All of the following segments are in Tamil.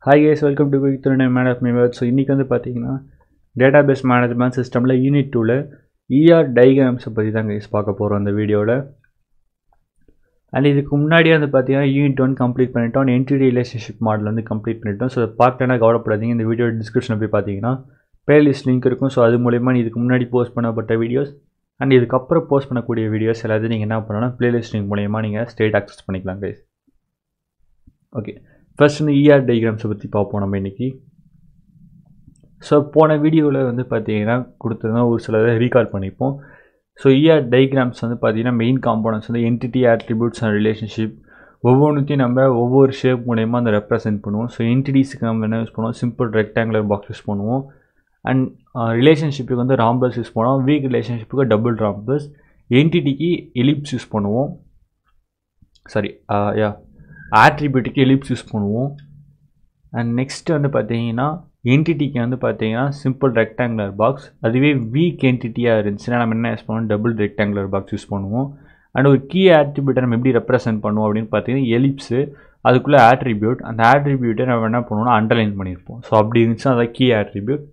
hi guys welcome to quick துணை மேன் ஆஃப் மெமர் ஸோ இன்றைக்கி வந்து பார்த்தீங்கன்னா டேட்டாபேஸ் மேனேஜ்மெண்ட் சிஸ்டமில் யூனிட் டூவில் இஆர் டயக்ராம்ஸை பற்றி தான் கேஸ் பார்க்க போகிறோம் அந்த வீடியோவில் அண்ட் இதுக்கு முன்னாடியே வந்து பார்த்தீங்கன்னா யூனிட் ஒன் கம்ப்ளீட் பண்ணிட்டோம் என்டிடி ரிலேஷன்ஷிப் மாடல் வந்து கம்ப்ளீட் பண்ணிட்டோம் ஸோ பார்க்கலன்னா கவலைப்படாதீங்க இந்த வீடியோ டிஸ்கிரிப்ஷனில் போய் பார்த்தீங்கன்னா பிளேலிஸ்ட் லிங்க் இருக்கும் ஸோ அது மூலயமா இதுக்கு முன்னாடி போஸ்ட் பண்ணப்பட்ட வீடியோஸ் அண்ட் இதுக்கப்புறம் போஸ்ட் பண்ணக்கூடிய வீடியோஸ் எல்லாத்தையும் நீங்கள் என்ன பண்ணலாம் பிளேலிஸ்ட் லிங்க் மூலயமா நீங்கள் ஸ்டேட் ஆக்சஸ் பண்ணிக்கலாம் கைஸ் ஓகே ஃபர்ஸ்ட் வந்து இஆர் டயக்ராம்ஸை பற்றி பார்ப்போம் நம்ம இன்றைக்கி ஸோ போன வீடியோவில் வந்து பார்த்தீங்கன்னா கொடுத்துருந்தா ஒரு சிலதை ரீகால் பண்ணிப்போம் ஸோ இஆர் டயக்ராம்ஸ் வந்து பார்த்தீங்கன்னா மெயின் காம்போனன்ட்ஸ் வந்து என்டிட்டி ஆட்ரிபியூட்ஸ் அண்ட் ரிலேஷன்ஷிப் ஒவ்வொன்றுத்தையும் நம்ம ஒவ்வொரு ஷேப் மூலயமா அந்த ரெப்ரசென்ட் பண்ணுவோம் ஸோ என்டிடிஸுக்கு நம்ம என்ன யூஸ் பண்ணுவோம் சிம்பிள் ரெக்டாங்குலர் பாக்ஸ் யூஸ் பண்ணுவோம் அண்ட் ரிலேஷன்ஷிப்புக்கு வந்து ராம்பஸ் யூஸ் பண்ணுவோம் வீக் ரிலேஷன்ஷிப்புக்கு டபுள் ராம்பஸ் என்டிட்டிக்கு எலிப்ஸ் யூஸ் பண்ணுவோம் சாரி யா ஆட்ரிபியூட்டுக்கு எலிப்ஸ் யூஸ் பண்ணுவோம் அண்ட் நெக்ஸ்ட் வந்து பார்த்தீங்கன்னா என்டிட்டிக்கு வந்து பார்த்தீங்கன்னா சிம்பிள் ரெக்டாங்குலர் பாக்ஸ் அதுவே வீக் என்டிட்டியாக இருந்துச்சுன்னா நம்ம என்ன யூஸ் பண்ணுவோம் டபுள் ரெக்டாங்குலர் பாக்ஸ் யூஸ் பண்ணுவோம் அண்ட் ஒரு கீ ஆட்ரிபியூட்டை நம்ம எப்படி ரெப்ரசென்ட் பண்ணுவோம் அப்படின்னு பார்த்தீங்கன்னா எலிப்ஸு அதுக்குள்ளே ஆட்ரிபியூட் அந்த ஆட்ரிபியூட்டை நம்ம என்ன பண்ணுவோம்னா அண்டர்லைன் பண்ணியிருப்போம் ஸோ அப்படி இருந்துச்சுன்னா அதான் key attribute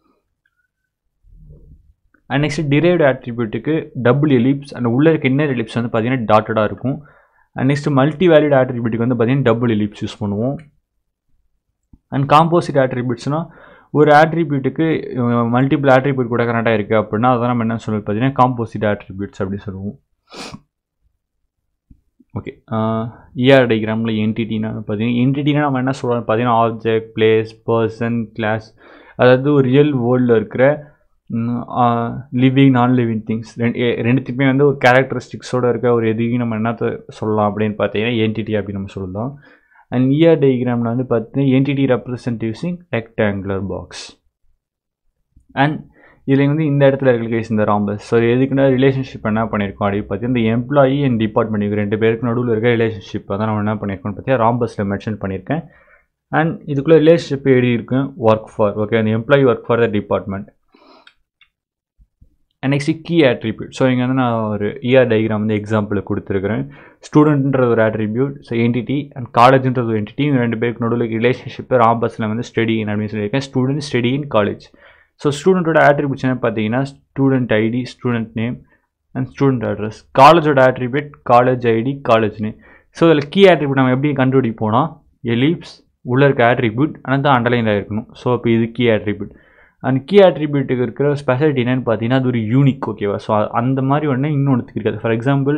and next derived ஆட்ரிபியூட்டுக்கு டபுள் எலிப்ஸ் அந்த உள்ளே இருக்க இன்னர் எலிப்ஸ் வந்து பார்த்தீங்கன்னா டாட்டடாக இருக்கும் அண்ட் நெக்ஸ்ட் மல்டி வேல்யூட் ஆட்ரிபியூட்டுக்கு வந்து பார்த்தீங்கன்னா டபுள் எலிப்ஸ் யூஸ் பண்ணுவோம் அண்ட் காம்போசிட் ஆட்ரிபியூட்ஸ்னால் ஒரு ஆட்ரிபியூட்டுக்கு மல்டிபிள் ஆட்ரிபியூட் கூட கனெக்டாக இருக்குது அப்படின்னா அதான் நம்ம என்ன சொல்லுவோம் பார்த்தீங்கன்னா காம்போசிட் ஆட்ரிபியூட்ஸ் அப்படி சொல்லுவோம் ஓகே இஆர் டயக்ராமில் என்டிட்டினா பார்த்தீங்கன்னா என்டிட்டினா நம்ம என்ன சொல்கிறோம் பார்த்தீங்கன்னா ஆப்ஜெக்ட் பிளேஸ் பர்சன் கிளாஸ் அதாவது ஒரு ரியல் வேர்ல்டில் இருக்கிற லிவிங் நான் லிவிங் திங்ஸ் ரெண்டு ரெண்டுத்துக்குமே வந்து ஒரு கேரக்டரிஸ்டிக்ஸோடு இருக்க ஒரு எதையும் நம்ம என்னத்தை சொல்லலாம் அப்படின்னு பார்த்தீங்கன்னா என்டிட்டி அப்படின்னு நம்ம சொல்லலாம் அண்ட் இஆர் டயக்ராமில் வந்து பார்த்தீங்கன்னா entity represent using rectangular box and இதில் வந்து இந்த இடத்துல இருக்க கேஸ் இந்த ராம்பஸ் ஸோ எதுக்குன்னா ரிலேஷன்ஷிப் என்ன பண்ணியிருக்கோம் அப்படின்னு பார்த்தீங்கன்னா இந்த எம்ப்ளாயி அண்ட் டிபார்ட்மெண்ட் ரெண்டு பேருக்கு நடுவில் இருக்க ரிலேஷன்ஷிப் தான் நம்ம என்ன பண்ணியிருக்கோம்னு பார்த்தீங்கன்னா ராம்பஸில் மென்ஷன் பண்ணியிருக்கேன் அண்ட் இதுக்குள்ளே ரிலேஷன்ஷிப் எழுதியிருக்கேன் ஒர்க் ஃபார் ஓகே அந்த employee work for the department and next key attribute so இங்கே வந்து நான் ஒரு இஆர் டயக்ராம் வந்து எக்ஸாம்பிள் கொடுத்துருக்குறேன் ஸ்டூடெண்ட்ன்றது ஒரு ஆட்ரிபியூட் ஸோ என்டிட்டி அண்ட் காலேஜ்ன்றது ஒரு என்டிட்டி இவங்க ரெண்டு பேருக்கு நடுவில் ரிலேஷன்ஷிப் ராம்பஸில் வந்து ஸ்டடி அப்படின்னு சொல்லியிருக்கேன் student study in college so ஸ்டூடெண்ட்டோட ஆட்ரிபியூட்ஸ் என்ன பார்த்தீங்கன்னா student ID student name and student address காலேஜோட attribute college ID college name so இதில் கீ ஆட்ரிபியூட் நம்ம எப்படி கண்டுபிடிப்போம்னா எலிப்ஸ் உள்ள இருக்க ஆட்ரிபியூட் ஆனால் தான் அண்டர்லைனில் இருக்கணும் ஸோ இப்போ இது கீ ஆட்ரிபியூட் அண்ட் கீ ஆட்ரிபியூட்டுக்கு இருக்கிற ஸ்பெஷாலிட்டி என்னென்னு பார்த்தீங்கன்னா அது ஒரு யூனிக் ஓகேவா ஸோ அந்த மாதிரி ஒன்று இன்னொன்று இருக்காது ஃபார் எக்ஸாம்பிள்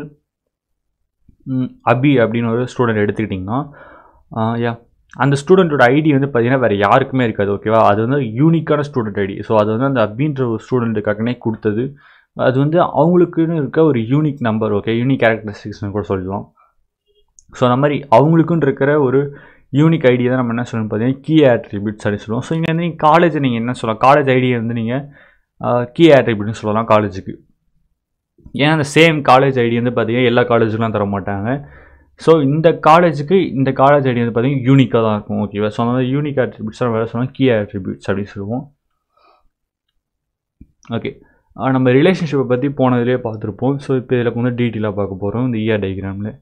அபி அப்படின்னு ஒரு ஸ்டூடெண்ட் எடுத்துக்கிட்டிங்கன்னா யா அந்த ஸ்டூடெண்ட்டோட ஐடி வந்து பார்த்தீங்கன்னா வேறு யாருக்குமே இருக்காது ஓகேவா அது வந்து யூனிக்கான ஸ்டூடெண்ட் ஐடி ஸோ அது வந்து அந்த அபின்ற ஒரு ஸ்டூடெண்ட்டுக்காகனே கொடுத்தது அது வந்து அவங்களுக்குன்னு இருக்க ஒரு யூனிக் நம்பர் ஓகே யூனிக் கேரக்டரிஸ்டிக்ஸ்னு கூட சொல்லலாம் ஸோ அந்த மாதிரி அவங்களுக்குன்னு இருக்கிற ஒரு யூனிக் ஐடியா தான் நம்ம என்ன சொல்லணும் பார்த்தீங்கன்னா கீ ஆட்ரிபியூட்ஸ் அப்படின்னு சொல்லுவோம் ஸோ இங்கே வந்து நீங்கள் காலேஜ் நீங்கள் என்ன சொல்லலாம் காலேஜ் ஐடியை வந்து நீங்கள் கீ ஆட்ரிபியூட்னு சொல்லலாம் காலேஜுக்கு ஏன்னா அந்த சேம் காலேஜ் ஐடி வந்து பார்த்தீங்கன்னா எல்லா காலேஜுக்கெலாம் தர மாட்டாங்க ஸோ இந்த காலேஜுக்கு இந்த காலேஜ் ஐடி வந்து பார்த்தீங்கன்னா யூனிக்காக தான் இருக்கும் ஓகேவா ஸோ அந்த மாதிரி யூனிக் ஆட்ரிபியூட்ஸ் வேறு சொல்லலாம் கீ ஆட்ரிபியூட்ஸ் அப்படின்னு சொல்லுவோம் ஓகே நம்ம ரிலேஷன்ஷிப்பை பற்றி போனதுலேயே பார்த்துருப்போம் ஸோ இப்போ இதில் கொஞ்சம் டீட்டெயிலாக பார்க்க போகிறோம் இந்த இஆர் டயக்ராமில்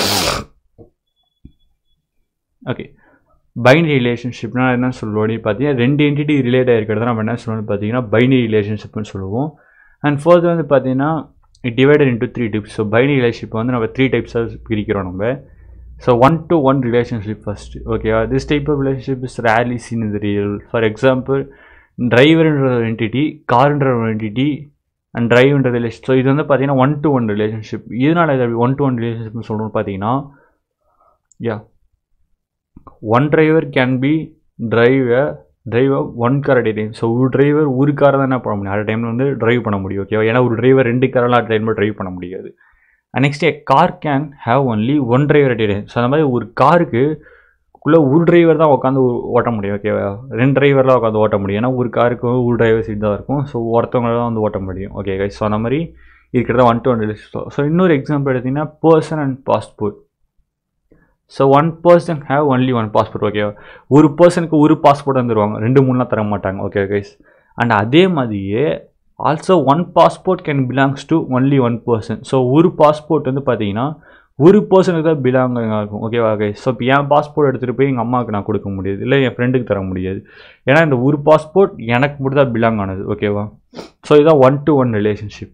ஓகே பைனரி ரிலேஷன்ஷிப்னா என்ன சொல்லுவோம் பார்த்தீங்கன்னா ரெண்டு என்டிட்டி ரிலேட் ஆகிருக்கிறத நம்ம என்ன சொல்லுவோம்னு பார்த்தீங்கன்னா பைனரி ரிலேஷன்ஷிப்னு சொல்லுவோம் அண்ட் ஃபர்தர் வந்து பார்த்தீங்கன்னா it divided into three types so binary relationship வந்து நம்ம த்ரீ டைப்ஸாக பிரிக்கிறோம் நம்ம so one to one relationship first ஓகேவா this type of relationship is rarely seen இந்த ரியல் ஃபார் எக்ஸாம்பிள் டிரைவர்ன்ற ஒரு என்டிட்டி கார்ன்ற ஒரு என்டிட்டி அண்ட் டிரைவ்ன்ற ரிலேஷன் ஸோ இது வந்து பார்த்தீங்கன்னா ஒன் டு ஒன் ரிலேஷன்ஷிப் இதனால் இது ஒன் டு ஒன் ரிலேஷன்ஷிப்னு சொல்லணும்னு பார்த்தீங்கன்னா yeah one driver can be drive driver one car at time so ஒரு டிரைவர் ஒரு காரை தான் என்ன பண்ண முடியும் அட் டைமில் வந்து டிரைவ் பண்ண முடியும் ஓகேவா ஏன்னா ஒரு டிரைவர் ரெண்டு காரெல்லாம் அட் டைமில் டிரைவ் பண்ண முடியாது and next a car can have only one driver at time so அந்த மாதிரி ஒரு காருக்கு குள்ளே ஒரு டிரைவர் தான் உட்காந்து ஓட்ட முடியும் ஓகேவா ரெண்டு டிரைவர்லாம் உட்காந்து ஓட்ட முடியும் ஏன்னா ஒரு காருக்கு ஒரு டிரைவர் சீட் தான் இருக்கும் ஸோ ஒருத்தவங்க தான் வந்து ஓட்ட முடியும் ஓகே கைஸ் ஸோ அந்த மாதிரி இருக்கிறத one to one relation so இன்னொரு எக்ஸாம்பிள் எடுத்திங்கன்னா person and passport so one person have only one passport ஓகேவா ஒரு பர்சனுக்கு ஒரு பாஸ்போர்ட் வந்துடுவாங்க ரெண்டு மூணுலாம் தர மாட்டாங்க ஓகே கைஸ் அண்ட் அதே மாதிரியே also one passport can belongs to only one person so ஒரு பாஸ்போர்ட் வந்து பார்த்தீங்கன்னா ஒரு பர்சனுக்கு தான் பிலாங்கிங் ஆகும் ஓகேவா கை ஸோ இப்போ என் பாஸ்போர்ட் எடுத்துகிட்டு போய் எங்கள் அம்மாவுக்கு நான் கொடுக்க முடியாது இல்லை என் ஃப்ரெண்டுக்கு தர முடியாது ஏன்னா இந்த ஒரு பாஸ்போர்ட் எனக்கு மட்டும் தான் பிலாங் ஆனது ஓகேவா ஸோ இதுதான் one to one relationship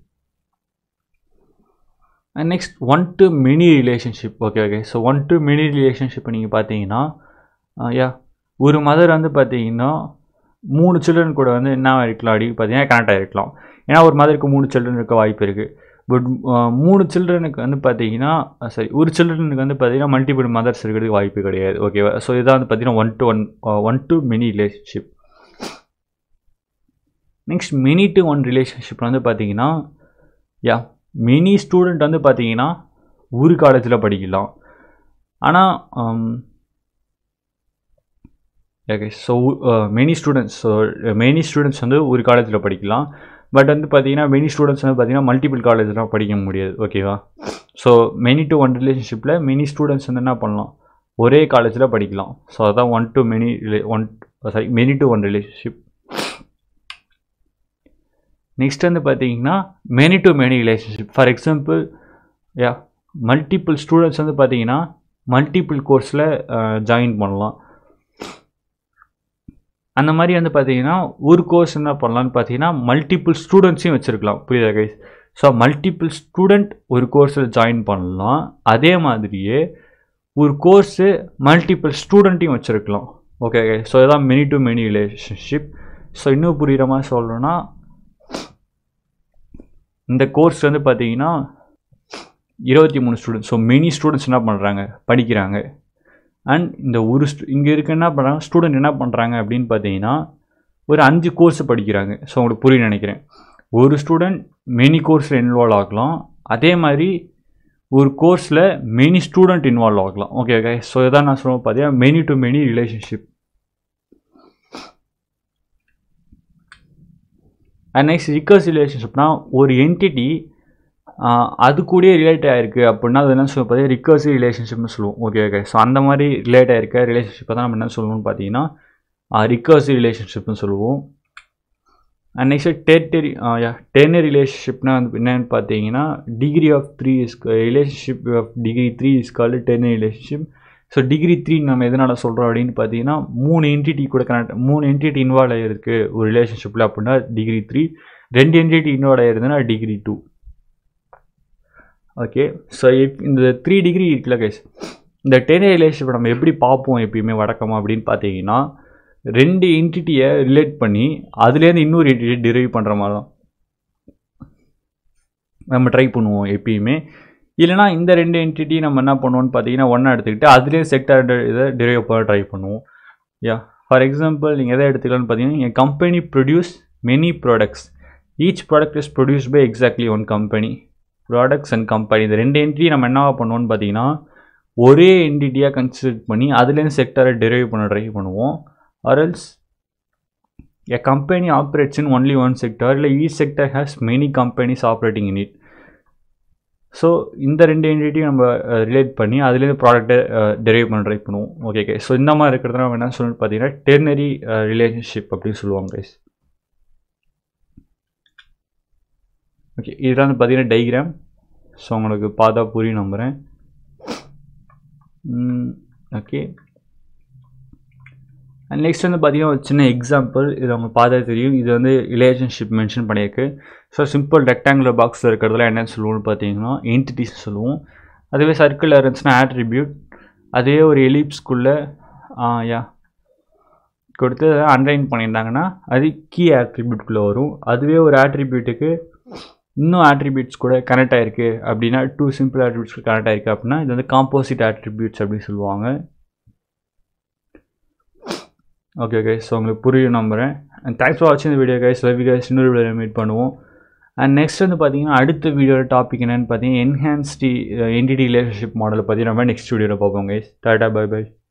and next one to many relationship okay okay so one to many relationship நீங்கள் பார்த்தீங்கன்னா யா ஒரு மதர் வந்து பார்த்தீங்கன்னா மூணு சில்ட்ரன் கூட வந்து என்ன இருக்கலாம் அப்படி பார்த்தீங்கன்னா கனெக்ட் ஆகிருக்கலாம் ஏன்னா ஒரு மதருக்கு மூணு சில்ட்ரன் இருக்க வாய்ப்பு இருக்குது பட் மூணு சில்ட்ரனுக்கு வந்து பார்த்தீங்கன்னா சரி ஒரு சில்ட்ரனுக்கு வந்து பார்த்தீங்கன்னா மல்டிபிள் மதர்ஸ் இருக்கிறதுக்கு வாய்ப்பு கிடையாது ஓகேவா ஸோ இதான் வந்து பார்த்தீங்கன்னா one to one one to many relationship next many to one relationship வந்து பார்த்தீங்கன்னா யா மெனி ஸ்டூடெண்ட் வந்து பார்த்தீங்கன்னா ஒரு காலேஜில் படிக்கலாம் ஆனால் okay so many students so many students வந்து ஒரு காலேஜில் படிக்கலாம் பட் வந்து பார்த்தீங்கன்னா மெனி ஸ்டூடெண்ட்ஸ் வந்து பார்த்தீங்கன்னா மல்டிபிள் காலேஜ்லாம் படிக்க முடியாது ஓகேவா ஸோ மெனி டு ஒன் ரிலேஷன்ஷிப்பில் மெனி ஸ்டூடெண்ட்ஸ் வந்து என்ன பண்ணலாம் ஒரே காலேஜில் படிக்கலாம் ஸோ அதான் ஒன் டு மெனி ரிலே one sorry many to one relationship next வந்து பார்த்தீங்கன்னா many to many relationship for example yeah multiple students வந்து பார்த்தீங்கன்னா மல்டிபிள் கோர்ஸில் ஜாயின் பண்ணலாம் அந்த மாதிரி வந்து பார்த்தீங்கன்னா ஒரு கோர்ஸ் என்ன பண்ணலான்னு பார்த்தீங்கன்னா மல்டிபிள் ஸ்டூடெண்ட்ஸையும் வச்சுருக்கலாம் புரியுதா கைஸ் ஸோ மல்டிபிள் ஸ்டூடெண்ட் ஒரு கோர்ஸில் ஜாயின் பண்ணலாம் அதே மாதிரியே ஒரு கோர்ஸு மல்டிபிள் ஸ்டூடெண்ட்டையும் வச்சுருக்கலாம் ஓகே ஸோ இதான் many to many relationship so இன்னும் புரிகிற மாதிரி சொல்லணும்னா இந்த கோர்ஸ் வந்து பார்த்தீங்கன்னா இருபத்தி மூணு ஸ்டூடெண்ட்ஸ் ஸோ மெனி ஸ்டூடெண்ட்ஸ் என்ன பண்ணுறாங்க படிக்கிறாங்க அண்ட் இந்த ஒரு ஸ்டூ இங்கே இருக்க என்ன பண்ணுறாங்க ஸ்டூடெண்ட் என்ன பண்ணுறாங்க அப்படின்னு பார்த்தீங்கன்னா ஒரு அஞ்சு கோர்ஸ் படிக்கிறாங்க ஸோ உங்களுக்கு புரிய நினைக்கிறேன் ஒரு ஸ்டூடெண்ட் மெனி கோர்ஸில் இன்வால்வ் ஆகலாம் அதே மாதிரி ஒரு கோர்ஸில் மெனி ஸ்டூடெண்ட் இன்வால்வ் ஆகலாம் ஓகே ஓகே ஸோ இதான் நான் சொல்லுவேன் பார்த்தீங்கன்னா many to many relationship and next recurse ரிலேஷன்ஷிப்னா ஒரு என்டிட்டி அது கூடயே ரிலேட் ஆகிருக்கு அப்படின்னா அது என்ன சொல்ல பார்த்தீங்கன்னா ரிக்கர்சிவ் ரிலேஷன்ஷிப்னு சொல்லுவோம் ஓகே ஓகே ஸோ அந்த மாதிரி ரிலேட் ஆகிருக்க ரிலேஷன்ஷிப்பை தான் நம்ம என்ன சொல்லுவோம்னு பார்த்தீங்கன்னா ரிக்கர்சிவ் ரிலேஷன்ஷிப்னு சொல்லுவோம் and next territory yeah ternary ரிலேஷன்ஷிப்னா வந்து என்னன்னு பார்த்தீங்கன்னா degree of three is relationship of degree three is called ternary relationship so degree three நம்ம எதனால் சொல்கிறோம் அப்படின்னு பார்த்தீங்கன்னா மூணு என்டிட்டி கூட கனெக்ட் மூணு என்டிட்டி இன்வால்வ் ஆகிருக்கு ஒரு ரிலேஷன்ஷிப்பில் அப்படின்னா டிகிரி த்ரீ ரெண்டு என்டிட்டி இன்வால்வ் ஆகிருதுன்னா டிகிரி டூ ஓகே ஸோ இந்த த்ரீ டிகிரி இருக்குல்ல கைஸ் இந்த டென் ரிலேஷன்ஷிப் நம்ம எப்படி பார்ப்போம் எப்பயுமே வழக்கமாக அப்படின்னு பார்த்தீங்கன்னா ரெண்டு என்டிட்டியை ரிலேட் பண்ணி அதுலேருந்து இன்னொரு என்டிட்டியை டிரைவ் பண்ணுற மாதிரி தான் நம்ம ட்ரை பண்ணுவோம் எப்பயுமே இல்லைனா இந்த ரெண்டு என்டிட்டி நம்ம என்ன பண்ணுவோம்னு பார்த்தீங்கன்னா ஒன்றா எடுத்துக்கிட்டு அதுலேயே செக்டர் இதை டிரைவ் பண்ண ட்ரை பண்ணுவோம் யா ஃபார் எக்ஸாம்பிள் நீங்கள் எதை எடுத்துக்கலாம்னு பார்த்தீங்கன்னா an company produce many products each product is produce by exactly one company products and company இந்த ரெண்டு என்ட்ரி நம்ம என்னவா பண்ணுவோம்னு பார்த்தீங்கன்னா ஒரே என்டிட்டியாக கன்சிடர் பண்ணி அதுலேருந்து செக்டரை டெரைவ் பண்ண ட்ரை பண்ணுவோம் ஆர்எல்ஸ் a company operates in only one sector இல்லை ஈ sector has many companies operating in it so இந்த ரெண்டு என்டிட்டியும் நம்ம ரிலேட் பண்ணி அதுலேருந்து ப்ராடக்ட்டை டெரைவ் பண்ண ட்ரை பண்ணுவோம் ஓகே ஓகே ஸோ இந்த மாதிரி இருக்கிறது நம்ம என்ன சொல்லணும்னு பார்த்தீங்கன்னா டெர்னரி ரிலேஷன்ஷிப் அப்படின்னு சொல்லுவாங்க கைஸ் ஓகே இதுதான் வந்து பார்த்தீங்கன்னா டைக்ராம் ஸோ உங்களுக்கு பார்த்தா புரியும் நம்புகிறேன் ஓகே அண்ட் நெக்ஸ்ட் வந்து பார்த்தீங்கன்னா ஒரு சின்ன எக்ஸாம்பிள் இது உங்களுக்கு பார்த்தா தெரியும் இது வந்து ரிலேஷன்ஷிப் மென்ஷன் பண்ணியிருக்கு ஸோ சிம்பிள் ரெக்டாங்குலர் பாக்ஸில் இருக்கிறதுல என்னென்னு சொல்லுவோம்னு பார்த்தீங்கன்னா என்டிட்டிஸ் சொல்லுவோம் அதுவே சர்க்கிளில் இருந்துச்சுன்னா ஆட்ரிபியூட் அதே ஒரு எலிப்ஸ்குள்ளே யா கொடுத்து அண்டர்லைன் பண்ணியிருந்தாங்கன்னா அது கீ ஆட்ரிபியூட்குள்ளே வரும் அதுவே ஒரு ஆட்ரிபியூட்டுக்கு இன்னும் ஆட்ரிபியூட்ஸ் கூட கனெக்ட் ஆகிருக்கு அப்படின்னா டூ சிம்பிள் ஆட்ரிபியூட்ஸ் கனெக்ட் ஆகிருக்கு அப்படின்னா இது வந்து காம்போசிட் ஆட்ரிபியூட்ஸ் அப்படின்னு சொல்லுவாங்க ஓகே கைஸ் ஸோ உங்களுக்கு புரியும் நம்புகிறேன் அண்ட் தேங்க்ஸ் ஃபார் வாட்சிங் இந்த வீடியோ கைஸ் லவ் கைஸ் இன்னொரு வீடியோ மீட் பண்ணுவோம் அண்ட் நெக்ஸ்ட் வந்து பார்த்தீங்கன்னா அடுத்த வீடியோட டாபிக் என்னென்னு பார்த்தீங்கன்னா என்ஹான்ஸ்டி என்டிடி ரிலேஷன்ஷிப் மாடலை பற்றி நம்ம நெக்ஸ்ட் வீடியோவில் பார்ப்போம் கைஸ் டாட்டா பை பை